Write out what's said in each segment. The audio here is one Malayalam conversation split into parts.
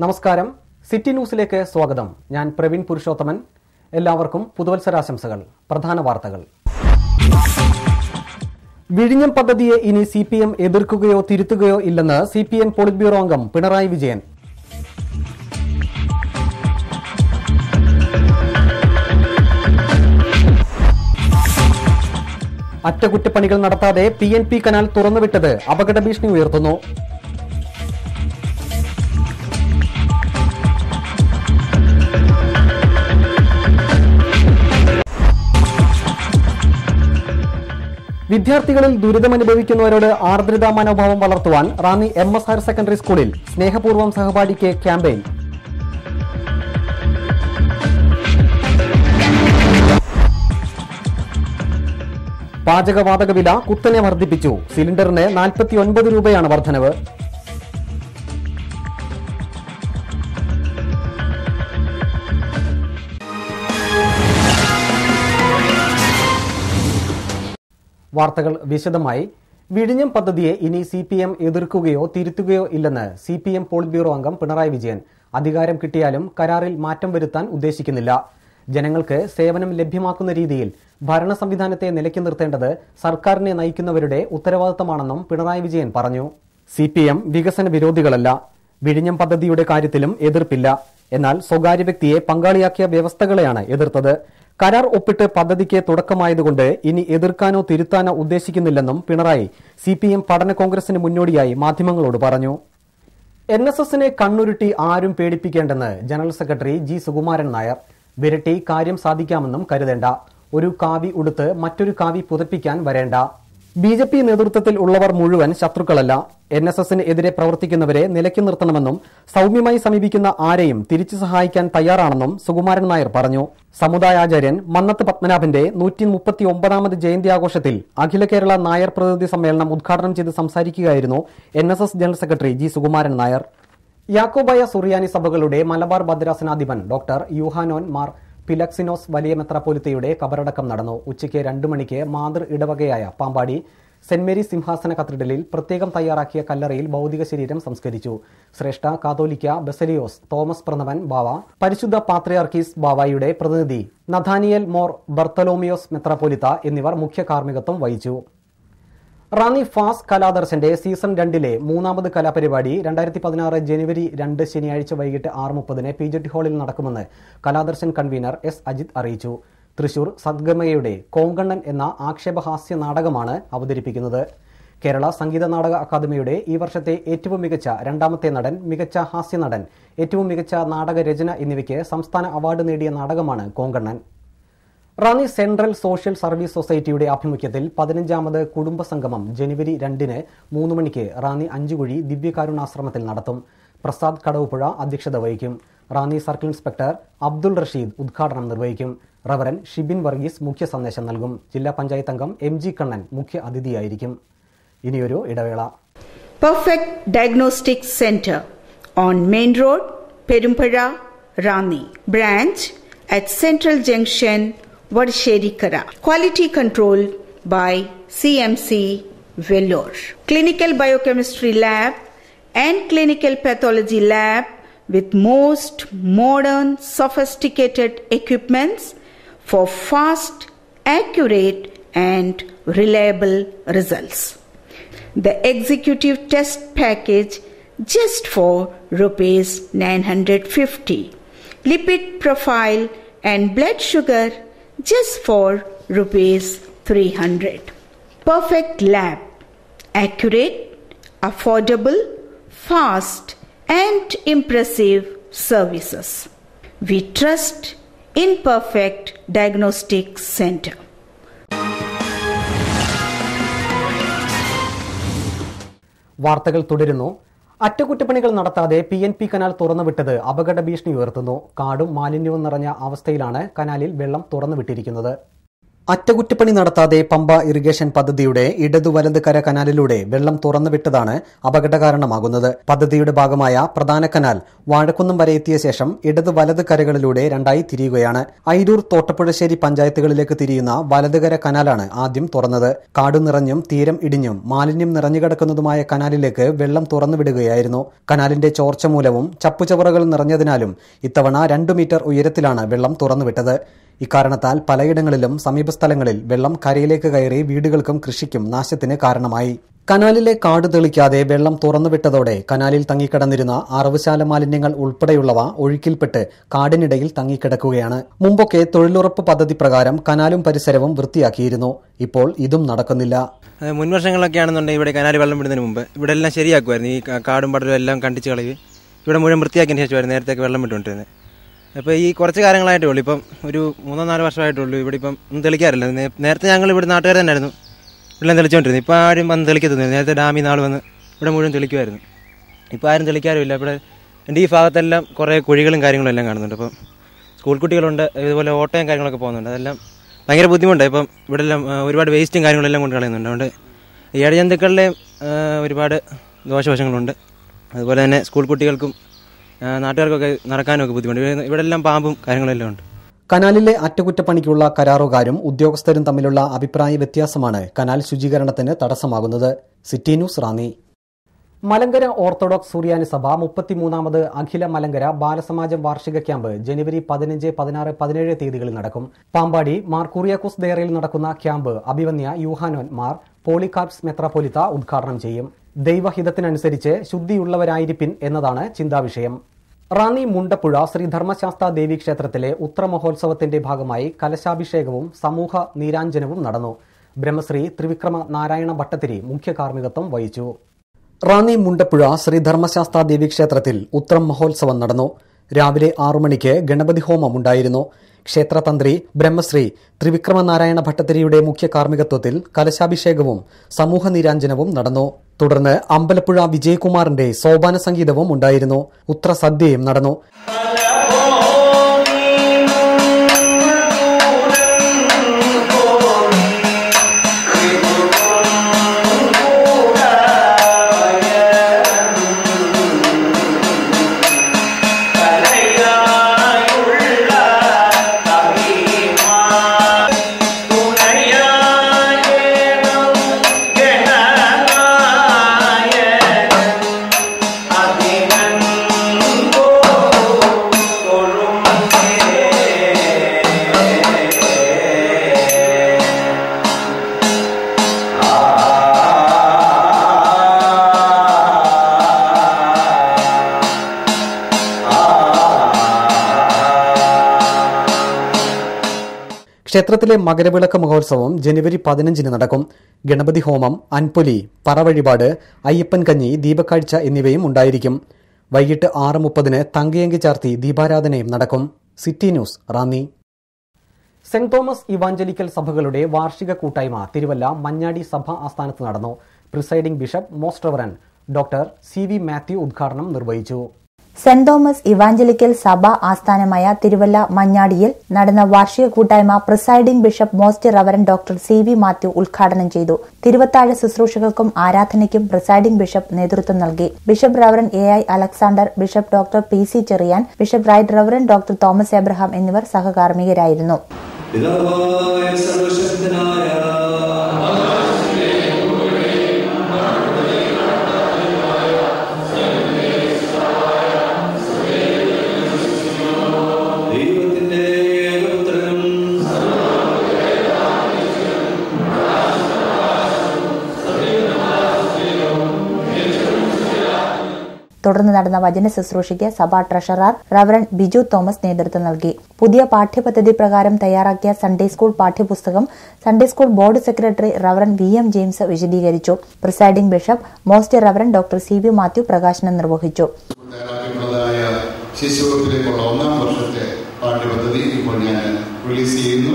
നമസ്കാരം സിറ്റി ന്യൂസിലേക്ക് സ്വാഗതം ഞാൻ പ്രവീൺ പുരുഷോത്തമൻ എല്ലാവർക്കും പുതുവത്സരാശംസകൾ പ്രധാന വാർത്തകൾ വിഴിഞ്ഞം പദ്ധതിയെ ഇനി സി പി എം എതിർക്കുകയോ തിരുത്തുകയോ ഇല്ലെന്ന് C P M politburo അംഗം പിണറായി വിജയൻ അറ്റകുറ്റപ്പണികൾ നടത്താതെ പി എൻ പി കനാൽ തുറന്നുവിട്ടത് അപകട ഭീഷണി ഉയർത്തുന്നു വിദ്യാർത്ഥികളിൽ ദുരിതമനുഭവിക്കുന്നവരോട് ആർദ്രതാ മനോഭാവം വളർത്തുവാൻ Ranni M S higher secondary സ്കൂളിൽ സ്നേഹപൂർവ്വം സഹപാഠിക്ക് ക്യാമ്പയിൻ പാചകവാതക വില കുത്തനെ വർദ്ധിപ്പിച്ചു സിലിണ്ടറിന് നാൽപ്പത്തി ഒൻപത് രൂപയാണ് വർധനവ് വാർത്തകൾ വിശദമായി വിഴിഞ്ഞം പദ്ധതിയെ ഇനി സി പി എം എതിർക്കുകയോ തിരുത്തുകയോ ഇല്ലെന്ന് C P M politburo അംഗം പിണറായി വിജയൻ അധികാരം കിട്ടിയാലും കരാറിൽ മാറ്റം വരുത്താൻ ഉദ്ദേശിക്കുന്നില്ല ജനങ്ങൾക്ക് സേവനം ലഭ്യമാക്കുന്ന രീതിയിൽ ഭരണ സംവിധാനത്തെ നിലയ്ക്ക് നിർത്തേണ്ടത് സർക്കാരിനെ നയിക്കുന്നവരുടെ ഉത്തരവാദിത്തമാണെന്നും പിണറായി വിജയൻ പറഞ്ഞു സി പി എം വികസന വിരോധികളല്ല വിഴിഞ്ഞം പദ്ധതിയുടെ കാര്യത്തിലും എതിർപ്പില്ല എന്നാൽ സ്വകാര്യ വ്യക്തിയെ പങ്കാളിയാക്കിയ വ്യവസ്ഥകളെയാണ് എതിർത്തത് കരാർ ഒപ്പിട്ട് പദ്ധതിക്ക് തുടക്കമായതുകൊണ്ട് ഇനി എതിർക്കാനോ തിരുത്താനോ ഉദ്ദേശിക്കുന്നില്ലെന്നും പിണറായി സി പി എം പഠന കോൺഗ്രസിന് മുന്നോടിയായി മാധ്യമങ്ങളോട് പറഞ്ഞു എൻ എസ് എസിനെ കണ്ണുരുട്ടി ആരും പേടിപ്പിക്കേണ്ടെന്ന് general secretary G Sukumaran Nair വിരട്ടി കാര്യം സാധിക്കാമെന്നും കരുതേണ്ട ഒരു കാവി ഉടുത്ത് മറ്റൊരു കാവി പുതപ്പിക്കാൻ വരേണ്ട ബി ജെ പി നേതൃത്വത്തിൽ ഉള്ളവർ മുഴുവൻ ശത്രുക്കളല്ല എൻ എസ് എസിന് എതിരെ പ്രവർത്തിക്കുന്നവരെ നിലയ്ക്ക് നിർത്തണമെന്നും സൗമ്യമായി സമീപിക്കുന്ന ആരെയും തിരിച്ചു സഹായിക്കാൻ തയ്യാറാണെന്നും സുകുമാരൻ നായർ പറഞ്ഞു സമുദായാചാര്യൻ മന്നത്ത് പത്മനാഭന്റെ നൂറ്റി മുപ്പത്തി ഒമ്പതാമത് ജയന്തി ആഘോഷത്തിൽ അഖില കേരള നായർ പ്രതിനിധി സമ്മേളനം ഉദ്ഘാടനം ചെയ്ത് സംസാരിക്കുകയായിരുന്നു N S S general secretary G Sukumaran Nair Yakobaya Suriyani സഭകളുടെ മലബാർ ഭദ്രാസനാധിപൻ ഡോക്ടർ യൂഹാനോൻ മാർ പിലക്സിനോസ് വലിയ മെത്രാപ്പൊലിത്തയുടെ കബറടക്കം നടന്നു ഉച്ചയ്ക്ക് രണ്ടു മണിക്ക് മാതൃ ഇടവകയായ പാമ്പാടി സെന്റ് മേരീസ് സിംഹാസന കത്തീഡ്രലിൽ പ്രത്യേകം തയ്യാറാക്കിയ കല്ലറയിൽ ഭൗതിക ശരീരം സംസ്കരിച്ചു ശ്രേഷ്ഠ കാതോലിക്ക ബെസലിയോസ് തോമസ് പ്രണവൻ ബാവ പരിശുദ്ധ പാത്രിയാർക്കീസ് ബാവായുടെ പ്രതിനിധി നഥാനിയൽ മോർ ബർത്തലോമിയോസ് മെത്രാപ്പൊലിത്ത എന്നിവർ മുഖ്യ കാർമ്മികത്വം വഹിച്ചു റാന്നി ഫാസ് കലാദർശന്റെ സീസൺ രണ്ടിലെ മൂന്നാമത് കലാപരിപാടി രണ്ടായിരത്തി പതിനാറ് ജനുവരി രണ്ട് ശനിയാഴ്ച വൈകിട്ട് ആറ് മുപ്പതിന് പി ജെ ടി ഹാളിൽ നടക്കുമെന്ന് കലാദർശൻ കൺവീനർ എസ് അജിത് അറിയിച്ചു തൃശൂർ സദ്ഗമയുടെ കോങ്കണ്ണൻ എന്ന ആക്ഷേപഹാസ്യ നാടകമാണ് അവതരിപ്പിക്കുന്നത് കേരള സംഗീത നാടക അക്കാദമിയുടെ ഈ വർഷത്തെ ഏറ്റവും മികച്ച രണ്ടാമത്തെ നടൻ മികച്ച ഹാസ്യ നടൻ ഏറ്റവും മികച്ച നാടക രചന എന്നിവയ്ക്ക് സംസ്ഥാന അവാർഡ് നേടിയ നാടകമാണ് Konkannan Ranni central social service സൊസൈറ്റിയുടെ ആഭിമുഖ്യത്തിൽ പതിനഞ്ചാമത് കുടുംബ സംഗമം ജനുവരി രണ്ടിന് മൂന്ന് മണിക്ക് റാന്നി അഞ്ചുകുഴി ദിവ്യകാരുണാശ്രമത്തിൽ നടത്തും പ്രസാദ് കടവുപുഴ അധ്യക്ഷത വഹിക്കും റാന്നി സർക്കിൾ ഇൻസ്പെക്ടർ അബ്ദുൾ റഷീദ് ഉദ്ഘാടനം നിർവഹിക്കും റവറൻ ഷിബിൻ വർഗീസ് മുഖ്യ സന്ദേശം നൽകും ജില്ലാ പഞ്ചായത്ത് അംഗം എം ജി കണ്ണൻ മുഖ്യ അതിഥിയായിരിക്കും ഇനിയൊരു ഇടവേള Perfect Diagnostic Center on Main Road, Perumpara, Rani. Branch at Central Junction, Vadasherikara. Quality control by CMC Vellore. Clinical Biochemistry Lab and Clinical Pathology Lab with most modern sophisticated equipments for fast, accurate and reliable results the executive test package just for rupees 950 lipid profile and blood sugar just for rupees 300 perfect lab accurate affordable fast and impressive services we trust in perfect diagnostic center വാർത്തകൾ തുടരുന്നു അറ്റകുറ്റപ്പണികൾ നടത്താതെ പി എൻ പി കനാൽ തുറന്നുവിട്ടത് അപകട ഭീഷണി ഉയർത്തുന്നു കാടും മാലിന്യവും നിറഞ്ഞ അവസ്ഥയിലാണ് കനാലിൽ വെള്ളം തുറന്നുവിട്ടിരിക്കുന്നത് അറ്റകുറ്റപ്പണി നടത്താതെ പമ്പ ഇറിഗേഷൻ പദ്ധതിയുടെ ഇടതു വലത് കര കനാലിലൂടെ വെള്ളം തുറന്നുവിട്ടതാണ് അപകടകാരണമാകുന്നത് പദ്ധതിയുടെ ഭാഗമായ പ്രധാന കനാൽ വാഴക്കുന്നം വരെ എത്തിയ ശേഷം ഇടത് വലത് കരകളിലൂടെ രണ്ടായി തിരിയുകയാണ് അയിരൂർ തോട്ടപ്പുഴശ്ശേരി പഞ്ചായത്തുകളിലേക്ക് തിരിയുന്ന വലതുകര കനാലാണ് ആദ്യം തുറന്നത് കാടു നിറഞ്ഞും തീരം ഇടിഞ്ഞും മാലിന്യം നിറഞ്ഞുകിടക്കുന്നതുമായ കനാലിലേക്ക് വെള്ളം തുറന്നുവിടുകയായിരുന്നു കനാലിന്റെ ചോർച്ച മൂലവും ചപ്പുചവറുകൾ നിറഞ്ഞതിനാലും ഇത്തവണ രണ്ടു മീറ്റർ ഉയരത്തിലാണ് വെള്ളം തുറന്നുവിട്ടത് ഇക്കാരണത്താൽ പലയിടങ്ങളിലും സമീപസ്ഥലങ്ങളിൽ വെള്ളം കരയിലേക്ക് കയറി വീടുകൾക്കും കൃഷിക്കും നാശത്തിന് കാരണമായി കനാലിലെ കാട് തെളിക്കാതെ വെള്ളം തുറന്നുവിട്ടതോടെ കനാലിൽ തങ്ങിക്കിടന്നിരുന്ന അറവുശാല മാലിന്യങ്ങൾ ഉൾപ്പെടെയുള്ളവ ഒഴുക്കിൽപ്പെട്ട് കാടിനിടയിൽ തങ്ങിക്കിടക്കുകയാണ് മുമ്പൊക്കെ തൊഴിലുറപ്പ് പദ്ധതി പ്രകാരം കനാലും പരിസരവും വൃത്തിയാക്കിയിരുന്നു ഇപ്പോൾ ഇതും നടക്കുന്നില്ല അത് മുൻ വർഷങ്ങളൊക്കെ ആണെന്നുണ്ടെങ്കിൽ ഇവിടെ കനാല് വെള്ളം വിടുന്നതിന് മുമ്പ് ഇവിടെ എല്ലാം ശരിയാക്കുമായിരുന്നു ഈ കാ- കാടും പടലും എല്ലാം കണ്ടിച്ച് കളയുകയും ഇവിടെ മുഴുവൻ വൃത്തിയാക്കിയതിന് ശേഷമായിരുന്നു നേരത്തേക്ക് വെള്ളം വിട്ടുകൊണ്ടിരുന്നത് അപ്പോൾ ഈ കുറച്ച് കാലങ്ങളായിട്ടേ ഉള്ളൂ ഇപ്പം ഒരു മൂന്നോ നാല് വർഷമായിട്ടുള്ളൂ ഇവിടെ ഇപ്പം ഒന്നും തെളിക്കാറില്ല നേ- നേരത്തെ ഞങ്ങൾ ഇവിടെ നാട്ടുകാർ തന്നെയായിരുന്നു വെള്ളം തെളിച്ചുകൊണ്ടിരുന്നത് ഇപ്പോൾ ആരും വന്ന് തെളിക്കത്തൊന്നുമില്ല നേരത്തെ ഡാമിൽ നാൾ വന്ന് ഇവിടെ മുഴുവൻ തെളിക്കുമായിരുന്നു ഇപ്പോൾ ആരും തെളിക്കാറുമില്ല ഇവിടെ എൻ്റെ ഈ ഭാഗത്തെല്ലാം കുറേ കുഴികളും കാര്യങ്ങളും എല്ലാം കാണുന്നുണ്ട് അപ്പം സ്കൂൾ കുട്ടികളുണ്ട് ഇതുപോലെ ഓട്ടയും കാര്യങ്ങളൊക്കെ പോകുന്നുണ്ട് അതെല്ലാം ഭയങ്കര ബുദ്ധിമുട്ടാണ് ഇപ്പം ഇവിടെ എല്ലാം ആ, ഒരുപാട് വേസ്റ്റും കാര്യങ്ങളെല്ലാം കൊണ്ട് കളയുന്നുണ്ട് അതുകൊണ്ട് ഈ ഇഴജന്തുക്കളുടെയും ആ, ഒരുപാട് ദോഷവശങ്ങളുണ്ട് അതുപോലെ തന്നെ സ്കൂൾ കുട്ടികൾക്കും ആ, നാട്ടുകാർക്കൊക്കെ നടക്കാനും ഒക്കെ ബുദ്ധിമുട്ട് ഇവിടെ- ഇവിടെ എല്ലാം പാമ്പും കാര്യങ്ങളെല്ലാം ഉണ്ട് കനാലിലെ അറ്റകുറ്റപ്പണിക്കുള്ള കരാറുകാരും ഉദ്യോഗസ്ഥരും തമ്മിലുള്ള അഭിപ്രായ വ്യത്യാസമാണ് കനാൽ ശുചീകരണത്തിന് തടസ്സമാകുന്നത് city news Ranni Malankara orthodox Suriyani സഭ മുപ്പത്തിമൂന്നാമത് അഖില മലങ്കര ബാലസമാജം വാർഷിക ക്യാമ്പ് ജനുവരി പതിനഞ്ച് പതിനാറ് പതിനേഴ് തീയതികളിൽ നടക്കും പാമ്പാടി മാർ കുറിയാക്കോസ് ദേറയിൽ നടക്കുന്ന ക്യാമ്പ് അഭിവന്യ യൂഹാനോൻ മാർ പോളികാർപ്സ് മെത്രാപ്പൊലിത്ത ഉദ്ഘാടനം ചെയ്യും ദൈവഹിതത്തിനനുസരിച്ച് ശുദ്ധിയുള്ളവരായിരിപ്പിൻ എന്നതാണ് ചിന്താവിഷയം റാന്നി മുണ്ടപ്പുഴ ശ്രീ ധർമ്മശാസ്ത്ര ദേവി ക്ഷേത്രത്തിലെ ഉത്രമഹോത്സവത്തിന്റെ ഭാഗമായി കലശാഭിഷേകവും സമൂഹ നീരാഞ്ജനവും നടന്നു ബ്രഹ്മശ്രീ ത്രിവിക്രമ നാരായണ ഭട്ടത്തിരി മുഖ്യ കാർമ്മികത്വം വഹിച്ചു റാന്നി മുണ്ടപ്പുഴ ശ്രീ ധർമ്മശാസ്ത്ര ദേവി ക്ഷേത്രത്തിൽ ഉത്രം മഹോത്സവം നടന്നു രാവിലെ ആറു മണിക്ക് ഗണപതി ഹോമം ഉണ്ടായിരുന്നു ക്ഷേത്രതന്ത്രി ബ്രഹ്മശ്രീ ത്രിവിക്രമനാരായണ ഭട്ടത്തിരിയുടെ മുഖ്യ കാർമ്മികത്വത്തിൽ കലശാഭിഷേകവും സമൂഹ നീരാഞ്ജനവും നടന്നു തുടർന്ന് അമ്പലപ്പുഴ വിജയകുമാറിന്റെ സോപാന സംഗീതവും ഉണ്ടായിരുന്നു ഉത്രസദ്യയും നടന്നു ക്ഷേത്രത്തിലെ മകരവിളക്ക് മഹോത്സവം ജനുവരി പതിനഞ്ചിന് നടക്കും ഗണപതി ഹോമം അൻപൊലി പറവഴിപാട് അയ്യപ്പൻ കഞ്ഞി ദീപക്കാഴ്ച എന്നിവയും ഉണ്ടായിരിക്കും വൈകിട്ട് ആറ് മുപ്പതിന് തങ്കയങ്കി ചാർത്തി ദീപാരാധനയും നടക്കും city news Ranni saint Thomas evangelical സഭകളുടെ വാർഷിക കൂട്ടായ്മ തിരുവല്ല മഞ്ഞാടി സഭ ആസ്ഥാനത്ത് നടന്നു presiding bishop most reverend doctor C V Mathew ഉദ്ഘാടനം നിർവഹിച്ചു സെന്റ് തോമസ് ഇവാഞ്ചലിക്കൽ സഭ ആസ്ഥാനമായ തിരുവല്ല മഞ്ഞാടിയിൽ നടന്ന വാർഷിക കൂട്ടായ്മ presiding bishop most reverend doctor C V Mathew ഉദ്ഘാടനം ചെയ്തു തിരുവത്താഴ ശുശ്രൂഷകൾക്കും ആരാധനയ്ക്കും പ്രിസൈഡിംഗ് ബിഷപ്പ് നേതൃത്വം നൽകി bishop reverend A I Alexander bishop doctor P C Cherian bishop right reverend doctor Thomas Abraham എന്നിവർ സഹകാർമ്മികരായിരുന്നു പിതാവായ സർവശക്തനായ ദൈവത്തിന്റെ ഏകപുത്രനും തുടർന്ന് നടന്ന വചന ശുശ്രൂഷയ്ക്ക് സഭാ ട്രഷറർ റവറൻ ബിജു തോമസ് നേതൃത്വം നൽകി പുതിയ പാഠ്യപദ്ധതി പ്രകാരം തയ്യാറാക്കിയ സൺഡേ സ്കൂൾ പാഠ്യപുസ്തകം Sunday school board secretary reverend V M James വിശദീകരിച്ചു presiding bishop most reverend doctor C V Mathew പ്രകാശനം നിർവഹിച്ചു തയ്യാറാക്കിയിട്ടുള്ളതായ ശിശുവത്തിലേക്കുള്ള ഒന്നാം വർഷത്തെ പാഠ്യപദ്ധതി ഇപ്പോൾ ഞാൻ റിലീസ് ചെയ്യുന്നു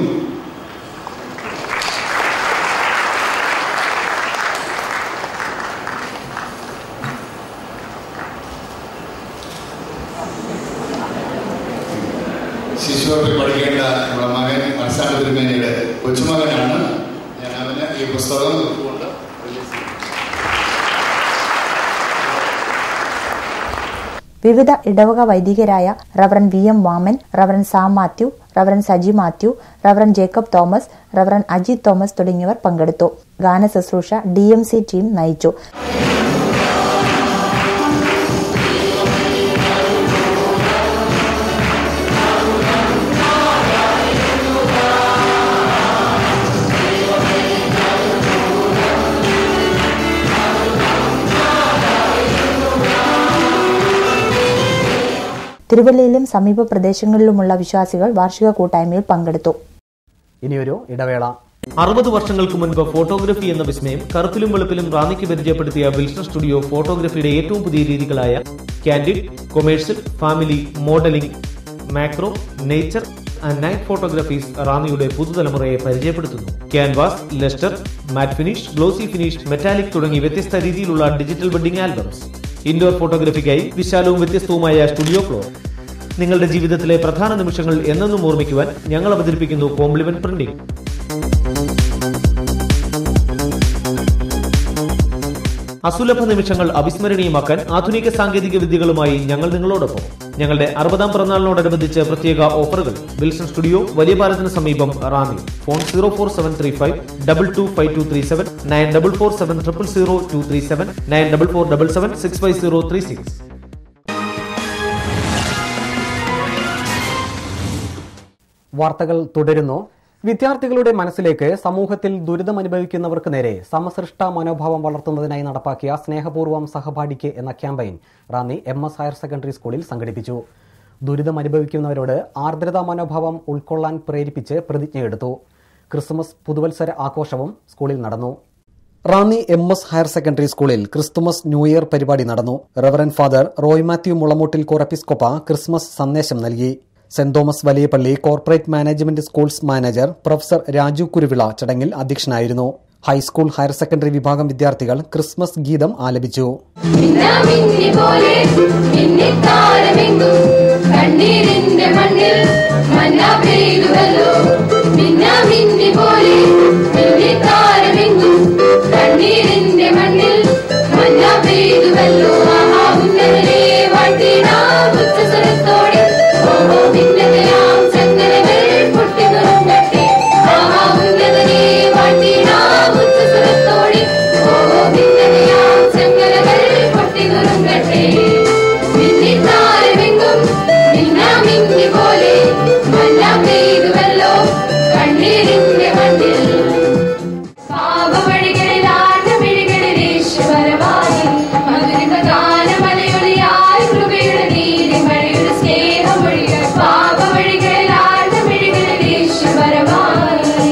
ശിശുവത്തിൽ പഠിക്കേണ്ട നമ്മുടെ മകൻ മനസ്സാണ്ട് തിരുമേനിയുടെ കൊച്ചുമകനാണ് ഞാൻ അവന് ഈ പുസ്തകം കൊണ്ട് release ചെയ്യും. വിവിധ ഇടവക വൈദികരായ reverend V M Vaman reverend Sam Mathew reverend Saji Mathew reverend Jacob Thomas reverend Ajith Thomas തുടങ്ങിയവർ പങ്കെടുത്തു ഗാന ശുശ്രൂഷ ഡി എം സി ടീം നയിച്ചു തിരുവല്ലയിലും സമീപ പ്രദേശങ്ങളിലുമുള്ള വിശ്വാസികൾ വാർഷിക കൂട്ടായ്മയിൽ പങ്കെടുത്തു ഇനിയൊരു ഇടവേള അറുപത് വർഷങ്ങൾക്ക് മുൻപ് ഫോട്ടോഗ്രഫി എന്ന വിസ്മയം കറുപ്പിലും വെളുപ്പിലും റാന്നിക്ക് പരിചയപ്പെടുത്തിയ വിൽസൺ സ്റ്റുഡിയോ ഫോട്ടോഗ്രഫിയുടെ ഏറ്റവും പുതിയ രീതികളായ candid commercial family modelling macro nature and night photographies റാന്നിയുടെ പുതുതലമുറയെ പരിചയപ്പെടുത്തുന്നു canvas lustre matt finish glossy finish metallic തുടങ്ങി വ്യത്യസ്ത രീതിയിലുള്ള ഡിജിറ്റൽ വെഡിംഗ് ആൽബംസ് ഇൻഡോർ ഫോട്ടോഗ്രഫിക്കായി വിശാലവും വ്യത്യസ്തവുമായ സ്റ്റുഡിയോ ഫ്ലോർ നിങ്ങളുടെ ജീവിതത്തിലെ പ്രധാന നിമിഷങ്ങൾ എന്നെന്നും ഓർമ്മിക്കുവാൻ ഞങ്ങൾ അവതരിപ്പിക്കുന്നു കോംപ്ലിമെന്റ് പ്രിന്റിംഗ് അസുലഭ നിമിഷങ്ങൾ അവിസ്മരണീയമാക്കാൻ ആധുനിക സാങ്കേതിക വിദ്യകളുമായി ഞങ്ങൾ നിങ്ങളോടൊപ്പം ഞങ്ങളുടെ അറുപതാം പിറന്നാളിനോടനുബന്ധിച്ച് പ്രത്യേക ഓഫറുകൾ വിൽസൺ സ്റ്റുഡിയോ വലിയ പാലത്തിന് സമീപം Ranni phone zero four seven three five double two five two three seven nine double four seven triple zero two three seven nine double four double seven six five zero three six വാർത്തകൾ തുടരുന്നു വിദ്യാർത്ഥികളുടെ മനസ്സിലേക്ക് സമൂഹത്തിൽ ദുരിതമനുഭവിക്കുന്നവർക്ക് നേരെ സമസൃഷ്ട മനോഭാവം വളർത്തുന്നതിനായി നടപ്പാക്കിയ സ്നേഹപൂർവ്വം സഹപാഠിക്ക് എന്ന campaign Ranni M S higher secondary സ്കൂളിൽ സംഘടിപ്പിച്ചു ദുരിതമനുഭവിക്കുന്നവരോട് ആർദ്രതാ മനോഭാവം ഉൾക്കൊള്ളാൻ പ്രേരിപ്പിച്ച് പ്രതിജ്ഞയെടുത്തു ക്രിസ്മസ് പുതുവത്സര ആഘോഷവും സ്കൂളിൽ നടന്നു Ranni M S higher secondary സ്കൂളിൽ ക്രിസ്തുമസ് ന്യൂ ഇയർ പരിപാടി നടന്നു റവറൻ ഫാദർ റോയ് മാത്യു മുളമൂട്ടിൽ കോറപ്പിസ്കൊപ്പ ക്രിസ്മസ് സന്ദേശം നൽകി saint Thomas Valiyapalli corporate management schools manager professor Raju Kuruvila ചടങ്ങിൽ അധ്യക്ഷനായിരുന്നു ഹൈസ്കൂൾ ഹയർ സെക്കൻഡറി വിഭാഗം വിദ്യാർത്ഥികൾ ക്രിസ്മസ് ഗീതം ആലപിച്ചു മിന്നാമിന്നി പോലെ മിന്നിത്താരമെങ്കും കണ്ണീരിന്റെ മണ്ണിൽ മന്ന പെയ്തുവല്ലോ മിന്നാമിന്നി പോലെ മിന്നിത്താരമെങ്കും കണ്ണീരിന്റെ മണ്ണിൽ മന്ന പെയ്തുവല്ലോ ആഹാ ഉന്നതനെ വാഴ്ത്തിടാം ഉച്ചസ്വരത്തോടെ ഓഹോ ഭിന്നതയാം ചങ്ങലകൾ പൊട്ടിനുറങ്ങട്ടെ ആഹാ ഉന്നതനെ വാഴ്ത്തിടാം ഉച്ചസ്വരത്തോടെ ഓഹോ ഭിന്നതയാം ചങ്ങലകൾ പൊട്ടിനുറങ്ങട്ടെ മിന്നിത്താരമെങ്കും മിന്നാമിന്നി പോലെ മന്ന പെയ്തുവല്ലോ കണ്ണീരിന്റെ മണ്ണിൽ പാപവഴികളിൽ ആഴമിഴികളിൽ ഈശ്വരവാദി മധുരിത ഗാനമലയൊളിയായി കൃപയുടെ നീതി മഴയുടെ സ്നേഹമൊഴികൾ പാപവഴികളിൽ ആഴമിഴികളിൽ ഈശ്വരവാദി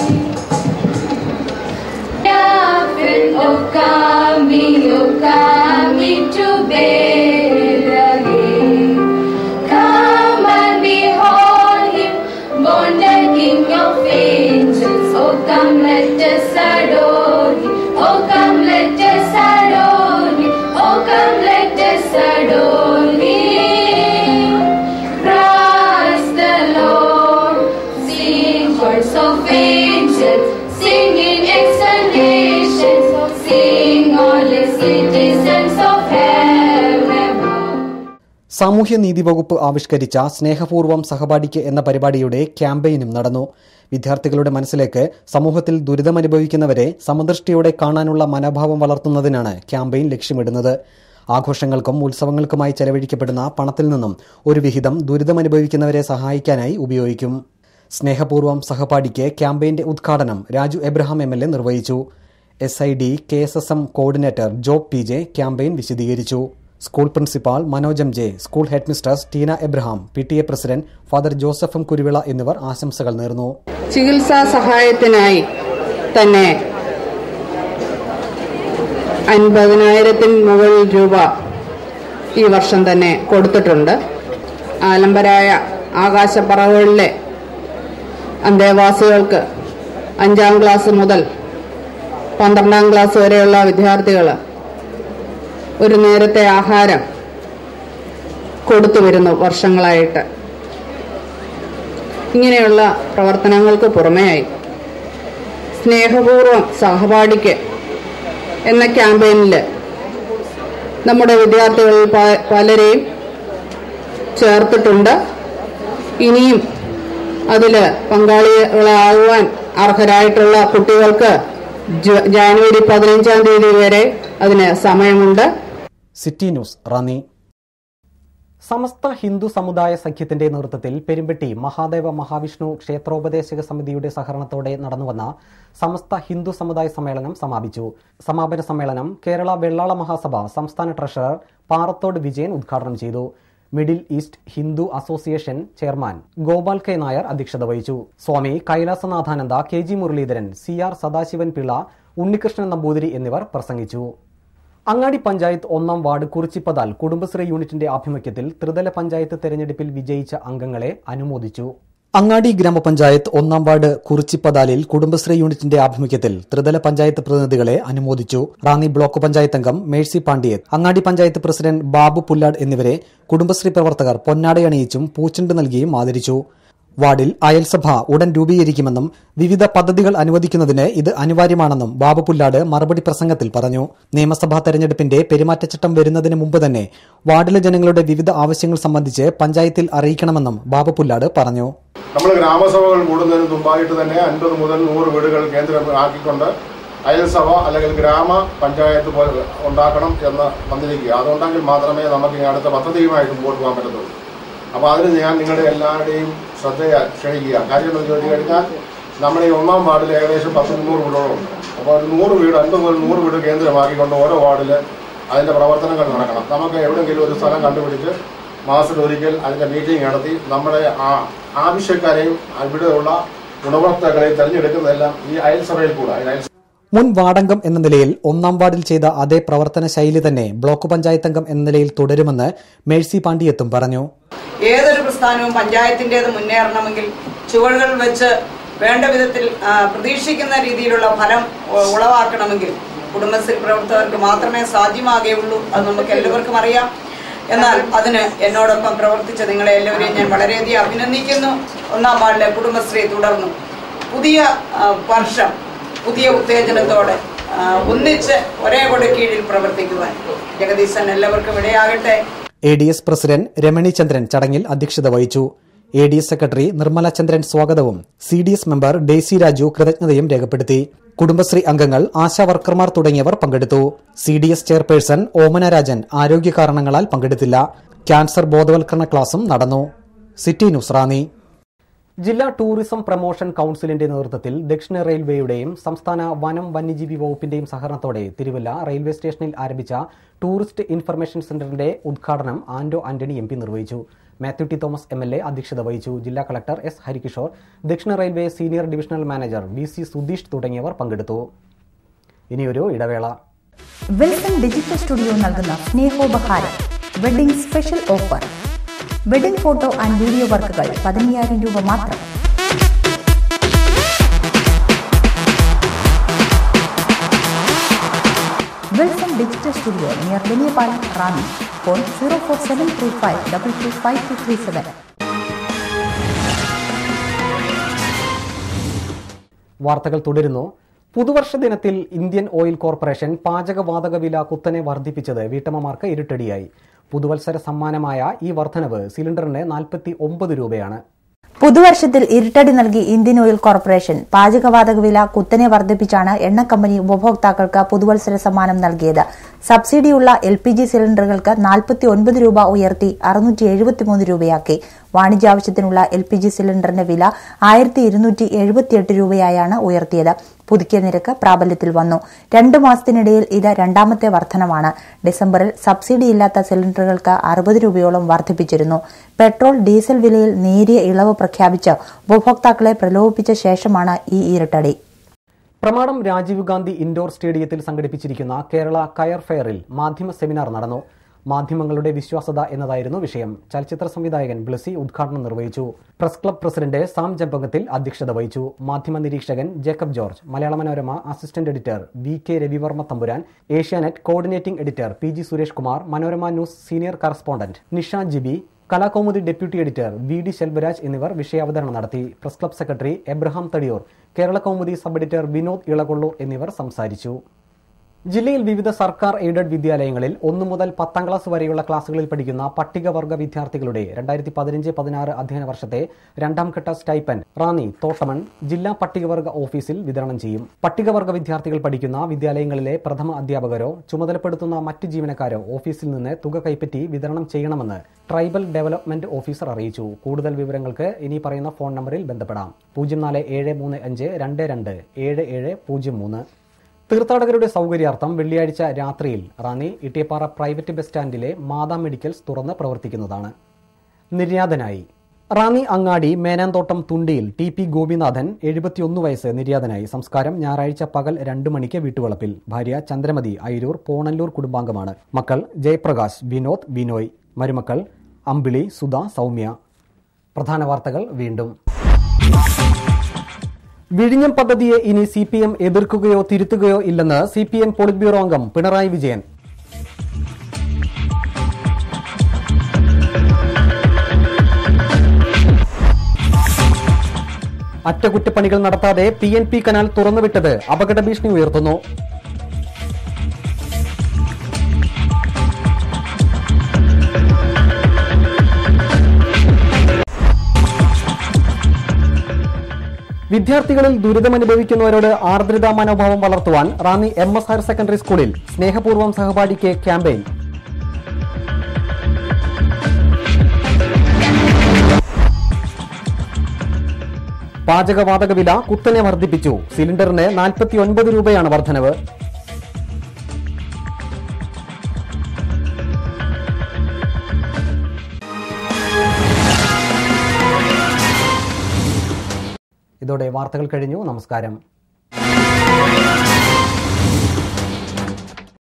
Oh, coming, oh, coming to bed again. Come and behold him, born the King of angels. Oh, come, let us adore him. Oh, come, let us adore him. Oh, come, let us adore him. Praise the Lord. Sing chorus of angels, singing exhalations. Sing all the citizens of heaven above. സാമൂഹ്യനീതി വകുപ്പ് ആവിഷ്കരിച്ച സ്നേഹപൂർവ്വം സഹപാഠിക്ക് എന്ന പരിപാടിയുടെ ക്യാമ്പയിനും നടന്നു വിദ്യാർത്ഥികളുടെ മനസ്സിലേക്ക് സമൂഹത്തിൽ ദുരിതമനുഭവിക്കുന്നവരെ സമദൃഷ്ടിയോടെ കാണാനുള്ള മനോഭാവം വളർത്തുന്നതിനാണ് ക്യാമ്പയിൻ ലക്ഷ്യമിടുന്നത് ആഘോഷങ്ങൾക്കും ഉത്സവങ്ങൾക്കുമായി ചെലവഴിക്കപ്പെടുന്ന പണത്തിൽ നിന്നും ഒരു വിഹിതം ദുരിതമനുഭവിക്കുന്നവരെ സഹായിക്കാനായി ഉപയോഗിക്കും സ്നേഹപൂർവ്വം സഹപാഠിക്ക് ക്യാമ്പയിന്റെ ഉദ്ഘാടനം Raju Abraham M L A നിർവഹിച്ചു S I D K S S M coordinator Job P J campaign വിശദീകരിച്ചു school principal Manoj M J school head mistress Teena Abraham P T A president father Joseph M Kuruvila എന്നിവർ ആശംസകൾ നേർന്നു ചികിത്സാ സഹായത്തിനായി തന്നെ അൻപതിനായിരത്തിന് മുകളിൽ രൂപ ഈ വർഷം തന്നെ കൊടുത്തിട്ടുണ്ട് ആലംബരായ ആകാശപ്പറവുകളിലെ അന്തേവാസികൾക്ക് അഞ്ചാം ക്ലാസ് മുതൽ പന്ത്രണ്ടാം ക്ലാസ് വരെയുള്ള വിദ്യാർത്ഥികൾ ഒരു നേരത്തെ ആഹാരം കൊടുത്തു വരുന്നു വർഷങ്ങളായിട്ട് ഇങ്ങനെയുള്ള പ്രവർത്തനങ്ങൾക്ക് പുറമെയായി സ്നേഹപൂർവ്വം സഹപാഠിക്ക് എന്ന ക്യാമ്പയിനിൽ നമ്മുടെ വിദ്യാർത്ഥികളിൽ പ- പലരെയും ചേർത്തിട്ടുണ്ട് ഇനിയും അതിൽ പങ്കാളികളാകുവാൻ അർഹരായിട്ടുള്ള കുട്ടികൾക്ക് ജ- ജാനുവരി പതിനഞ്ചാം തീയതി വരെ അതിന് സമയമുണ്ട് സിറ്റി ന്യൂസ് റാന്നി സമസ്ത ഹിന്ദു സമുദായ സഖ്യത്തിന്റെ നേതൃത്വത്തിൽ പെരുമ്പെട്ടി മഹാദേവ മഹാവിഷ്ണു ക്ഷേത്രോപദേശക സമിതിയുടെ സഹകരണത്തോടെ നടന്നുവന്ന സമസ്ത ഹിന്ദു സമുദായ സമ്മേളനം സമാപിച്ചു സമാപന സമ്മേളനം കേരള വെള്ളാള മഹാസഭ സംസ്ഥാന ട്രഷറർ പാറത്തോട് വിജയൻ ഉദ്ഘാടനം ചെയ്തു middle east Hindu association chairman Gopal K Nair അധ്യക്ഷത വഹിച്ചു Swami Kailasanathananda K G Muraleedharan C R Sadasivan Pillai Unnikrishnan Namboothiri എന്നിവർ പ്രസംഗിച്ചു അങ്ങാടി പഞ്ചായത്ത് ഒന്നാം വാർഡ് കുറിച്ചിപ്പതാൽ കുടുംബശ്രീ യൂണിറ്റിന്റെ ആഭിമുഖ്യത്തിൽ ത്രിതല പഞ്ചായത്ത് തെരഞ്ഞെടുപ്പിൽ വിജയിച്ച അംഗങ്ങളെ അനുമോദിച്ചു അങ്ങാടി ഗ്രാമപഞ്ചായത്ത് ഒന്നാം വാർഡ് കുറിച്ചിപ്പതാലിൽ കുടുംബശ്രീ യൂണിറ്റിന്റെ ആഭിമുഖ്യത്തിൽ ത്രിതല പഞ്ചായത്ത് പ്രതിനിധികളെ അനുമോദിച്ചു റാന്നി ബ്ലോക്ക് പഞ്ചായത്ത് അംഗം മേഴ്സി പാണ്ഡിയത്ത് അങ്ങാടി പഞ്ചായത്ത് പ്രസിഡന്റ് ബാബു പുല്ലാട് എന്നിവരെ കുടുംബശ്രീ പ്രവർത്തകർ പൊന്നാടയണിയിച്ചും പൂച്ചെണ്ട് നൽകിയും ആദരിച്ചു വാർഡിൽ അയൽസഭ ഉടൻ രൂപീകരിക്കുമെന്നും വിവിധ പദ്ധതികൾ അനുവദിക്കുന്നതിന് ഇത് അനിവാര്യമാണെന്നും ബാബു പുല്ലാട് മറുപടി പ്രസംഗത്തിൽ പറഞ്ഞു നിയമസഭാ തെരഞ്ഞെടുപ്പിന്റെ പെരുമാറ്റച്ചട്ടം വരുന്നതിന് മുമ്പ് തന്നെ വാർഡിലെ ജനങ്ങളുടെ വിവിധ ആവശ്യങ്ങൾ സംബന്ധിച്ച് പഞ്ചായത്തിൽ അറിയിക്കണമെന്നും ബാബു പുല്ലാട് പറഞ്ഞു നമ്മൾ ഗ്രാമസഭകൾ കൂടുന്നതിന് മുമ്പായിട്ട് തന്നെ അൻപത് മുതൽ നൂറ് വീടുകൾ കേന്ദ്രം ആക്കിക്കൊണ്ട് അയൽസഭ അല്ലെങ്കിൽ ഗ്രാമ പഞ്ചായത്ത് പോലെ ഉണ്ടാക്കണം എന്ന് വന്നിരിക്കുക അതുണ്ടെങ്കിൽ മാത്രമേ നമുക്ക് ഈ അടുത്ത പദ്ധതിയുമായിട്ട് മുമ്പോട്ട് പോകാൻ പറ്റത്തുള്ളൂ അപ്പോൾ അതിന് ഞാൻ നിങ്ങളുടെ എല്ലാവരുടെയും ശ്രദ്ധ ക്ഷണിക്കുക കാര്യം എന്ന് ചോദിച്ചു കഴിഞ്ഞാൽ നമ്മുടെ ഈ ഒന്നാം വാർഡിൽ ഏകദേശം പത്ത് മുന്നൂറ് വീടുകളുണ്ട് അപ്പോൾ ഒരു നൂറ് വീട് അൻപത് മുതൽ നൂറ് വീട് കേന്ദ്രമാക്കിക്കൊണ്ട് ഓരോ വാർഡിൽ അതിൻ്റെ പ്രവർത്തനങ്ങൾ നടക്കണം നമുക്ക് എവിടെയെങ്കിലും ഒരു സ്ഥലം കണ്ടുപിടിച്ച് മാസത്തിലൊരിക്കൽ അതിൻ്റെ മീറ്റിംഗ് നടത്തി നമ്മുടെ ആ ആവശ്യക്കാരെയും ഇവിടെയുള്ള ഗുണഭോക്താക്കളെയും തിരഞ്ഞെടുക്കുന്നതെല്ലാം ഈ അയൽസഭയിൽ കൂടെ അയൽ മുൻ വാർഡംഗം എന്ന നിലയിൽ ഒന്നാം വാർഡിൽ ചെയ്ത അതേ പ്രവർത്തന ശൈലി തന്നെ ബ്ലോക്ക് പഞ്ചായത്ത് അംഗം എന്ന നിലയിൽ തുടരുമെന്ന് മേഴ്സി പാണ്ഡിയത്തും പറഞ്ഞു ഏതൊരു പ്രസ്ഥാനവും പഞ്ചായത്തിൻ്റെത് മുന്നേറണമെങ്കിൽ ചുവടുകൾ വെച്ച് വേണ്ട വിധത്തിൽ ആ, പ്രതീക്ഷിക്കുന്ന രീതിയിലുള്ള ഫലം ഉ- ഉളവാക്കണമെങ്കിൽ കുടുംബശ്രീ പ്രവർത്തകർക്ക് മാത്രമേ സാധ്യമാകുകയുള്ളൂ അത് നമുക്ക് എല്ലാവർക്കും അറിയാം എന്നാൽ അതിന് എന്നോടൊപ്പം പ്രവർത്തിച്ച നിങ്ങളെ എല്ലാവരെയും ഞാൻ വളരെയധികം അഭിനന്ദിക്കുന്നു ഒന്നാം വാർഡിലെ കുടുംബശ്രീ തുടർന്നു പുതിയ ആ, വർഷം പുതിയ ഉത്തേജനത്തോടെ ആ, ഒന്നിച്ച് ഒരേ കൊടി കീഴിൽ പ്രവർത്തിക്കുവാൻ ജഗദീശൻ എല്ലാവർക്കും ഇടയാകട്ടെ A D S president Ramani Chandran ചടങ്ങിൽ അധ്യക്ഷത വഹിച്ചു A D S secretary Nirmala Chandran സ്വാഗതവും C D S member Daisy Raju കൃതജ്ഞതയും രേഖപ്പെടുത്തി കുടുംബശ്രീ അംഗങ്ങൾ ആശാ വർക്കർമാർ തുടങ്ങിയവർ പങ്കെടുത്തു C D S chairperson Omana Rajan ആരോഗ്യ കാരണങ്ങളാൽ പങ്കെടുത്തില്ല ക്യാൻസർ ബോധവൽക്കരണ ക്ലാസും നടന്നു സിറ്റി ന്യൂസ് റാന്നി ജില്ലാ ടൂറിസം പ്രൊമോഷൻ കൌൺസിലിന്റെ നേതൃത്വത്തിൽ ദക്ഷിണ റെയിൽവേയുടെയും സംസ്ഥാന വനം വന്യജീവി വകുപ്പിന്റെയും സഹകരണത്തോടെ തിരുവല്ല റെയിൽവേ സ്റ്റേഷനിൽ ആരംഭിച്ച ടൂറിസ്റ്റ് ഇൻഫർമേഷൻ സെന്ററിന്റെ ഉദ്ഘാടനം ആന്റോ ആന്റണി എം പി നിർവഹിച്ചു Mathew T Thomas M L A അധ്യക്ഷത വഹിച്ചു ജില്ലാ കളക്ടർ എസ് ഹരികിഷോർ ദക്ഷിണ railway senior divisional manager V C Sudheesh തുടങ്ങിയവർ പങ്കെടുത്തു ഇനിയൊരു ഇടവേള വിൽസൺ ഡിജിറ്റൽ സ്റ്റുഡിയോ നൽകുന്ന സ്നേഹോപഹാരം wedding special offer wedding photo and video വർക്കുകൾ പതിനയ്യായിരം രൂപ മാത്രം Wilson digital studio near Valiyapalam Ranni phone zero four seven three five double two five two three seven വാർത്തകൾ തുടരുന്നു പുതുവർഷ ദിനത്തിൽ ഇന്ത്യൻ ഓയിൽ കോർപ്പറേഷൻ പാചകവാതക വില കുത്തനെ വർദ്ധിപ്പിച്ചത് വീട്ടമ്മമാർക്ക് ഇരുട്ടടിയായി പുതുവത്സര സമ്മാനമായ ഈ വർധനവ് സിലിണ്ടറിന് നാൽപ്പത്തി ഒമ്പത് രൂപയാണ് പുതുവർഷത്തിൽ ഇരുട്ടടി നൽകി ഇന്ത്യൻ ഓയിൽ കോർപ്പറേഷൻ പാചകവാതക വില കുത്തനെ വർദ്ധിപ്പിച്ചാണ് എണ്ണ കമ്പനി ഉപഭോക്താക്കൾക്ക് പുതുവത്സര സമ്മാനം നൽകിയത് സബ്സിഡിയുള്ള എൽ പി ജി സിലിണ്ടറുകൾക്ക് നാൽപ്പത്തി ഒൻപത് രൂപ ഉയർത്തി അറുന്നൂറ്റി എഴുപത്തിമൂന്ന് രൂപയാക്കി വാണിജ്യാവശ്യത്തിനുള്ള എൽ പി ജി സിലിണ്ടറിന്റെ വില ആയിരത്തി ഇരുന്നൂറ്റി എഴുപത്തിയെട്ട് രൂപയായാണ് ഉയർത്തിയത് പുതുക്കിയ നിരക്ക് പ്രാബല്യത്തിൽ വന്നു രണ്ടു മാസത്തിനിടയിൽ ഇത് രണ്ടാമത്തെ വർധനമാണ് ഡിസംബറിൽ സബ്സിഡിയില്ലാത്ത സിലിണ്ടറുകൾക്ക് അറുപത് രൂപയോളം വർദ്ധിപ്പിച്ചിരുന്നു പെട്രോൾ ഡീസൽ വിലയിൽ നേരിയ ഇളവ് പ്രഖ്യാപിച്ച് ഉപഭോക്താക്കളെ പ്രലോഭിപ്പിച്ച ശേഷമാണ് ഈ ഇരുട്ടടി പ്രമാണം രാജീവ് ഗാന്ധി ഇൻഡോർ സ്റ്റേഡിയത്തിൽ സംഘടിപ്പിച്ചിരിക്കുന്ന കേരള കയർ ഫെയറിൽ മാധ്യമ സെമിനാർ നടന്നു മാധ്യമങ്ങളുടെ വിശ്വാസത എന്നതായിരുന്നു വിഷയം ചലച്ചിത്ര സംവിധായകൻ ബ്ലസി ഉദ്ഘാടനം നിർവഹിച്ചു പ്രസ് ക്ലബ് പ്രസിഡന്റ് സാം ജമ്പകത്തിൽ അധ്യക്ഷത വഹിച്ചു മാധ്യമ നിരീക്ഷകൻ Jacob George Malayala Manorama assistant editor V K Ravivarma Thampuran Asianet coordinating editor P G Suresh Kumar Manorama news senior correspondent Nisha Jibi Kalakaumudi deputy editor V D Selvaraj എന്നിവർ വിഷയാവതരണം നടത്തി press club secretary Abraham Thadiyoor Kerala Kaumudi sub editor Vinod Elakollur എന്നിവർ സംസാരിച്ചു ജില്ലയിൽ വിവിധ സർക്കാർ എയ്ഡഡ് വിദ്യാലയങ്ങളിൽ ഒന്നു മുതൽ പത്താം ക്ലാസ് വരെയുള്ള ക്ലാസുകളിൽ പഠിക്കുന്ന പട്ടികവർഗ വിദ്യാർത്ഥികളുടെ രണ്ടായിരത്തി പതിനഞ്ച് പതിനാറ് അധ്യയന വർഷത്തെ രണ്ടാം ഘട്ട സ്റ്റൈപ്പൻ റാന്നി തോട്ടമൺ ജില്ലാ പട്ടികവർഗ ഓഫീസിൽ വിതരണം ചെയ്യും പട്ടികവർഗ വിദ്യാർത്ഥികൾ പഠിക്കുന്ന വിദ്യാലയങ്ങളിലെ പ്രഥമ അധ്യാപകരോ ചുമതലപ്പെടുത്തുന്ന മറ്റ് ജീവനക്കാരോ ഓഫീസിൽ നിന്ന് തുക കൈപ്പറ്റി വിതരണം ചെയ്യണമെന്ന് ട്രൈബൽ ഡെവലപ്മെന്റ് ഓഫീസർ അറിയിച്ചു കൂടുതൽ വിവരങ്ങൾക്ക് ഇനി പറയുന്ന ഫോൺ നമ്പറിൽ ബന്ധപ്പെടാം പൂജ്യം നാല് ഏഴ് മൂന്ന് അഞ്ച് രണ്ട് രണ്ട് ഏഴ് ഏഴ് പൂജ്യം മൂന്ന് തീർത്ഥാടകരുടെ സൗകര്യാർത്ഥം വെള്ളിയാഴ്ച രാത്രിയിൽ റാന്നി ഇട്ടിയപ്പാറ പ്രൈവറ്റ് ബസ് സ്റ്റാൻഡിലെ മാതാ മെഡിക്കൽസ് തുറന്ന് പ്രവർത്തിക്കുന്നതാണ് നിര്യാതനായി റാന്നി അങ്ങാടി മേനാന്തോട്ടം തുണ്ടിയിൽ ടി പി ഗോപിനാഥൻ എഴുപത്തിയൊന്ന് വയസ്സ് നിര്യാതനായി സംസ്കാരം ഞായറാഴ്ച പകൽ രണ്ട് മണിക്ക് വീട്ടുവളപ്പിൽ ഭാര്യ ചന്ദ്രമതി അയിരൂർ പോണല്ലൂർ കുടുംബാംഗമാണ് മക്കൾ ജയപ്രകാശ് വിനോദ് ബിനോയ് മരുമക്കൾ അമ്പിളി സുധ സൗമ്യ പ്രധാന വാർത്തകൾ വീണ്ടും വിഴിഞ്ഞം പദ്ധതിയെ ഇനി സി പി എം എതിർക്കുകയോ തിരുത്തുകയോ ഇല്ലെന്ന് C P M politburo അംഗം പിണറായി വിജയൻ അറ്റകുറ്റപ്പണികൾ നടത്താതെ പി എൻ പി കനാൽ തുറന്നുവിട്ടത് അപകട ഭീഷണി ഉയർത്തുന്നു വിദ്യാർത്ഥികളിൽ ദുരിതമനുഭവിക്കുന്നവരോട് ആർദ്രതാ മനോഭാവം വളർത്തുവാൻ Ranni M S higher secondary സ്കൂളിൽ സ്നേഹപൂർവ്വം സഹപാഠിക്ക് ക്യാമ്പയിൻ പാചകവാതക വില കുത്തനെ വർദ്ധിപ്പിച്ചു സിലിണ്ടറിന് നാൽപ്പത്തി ഒൻപത് രൂപയാണ് വർധനവ് ഇതോടെ വാർത്തകൾ കഴിഞ്ഞു നമസ്കാരം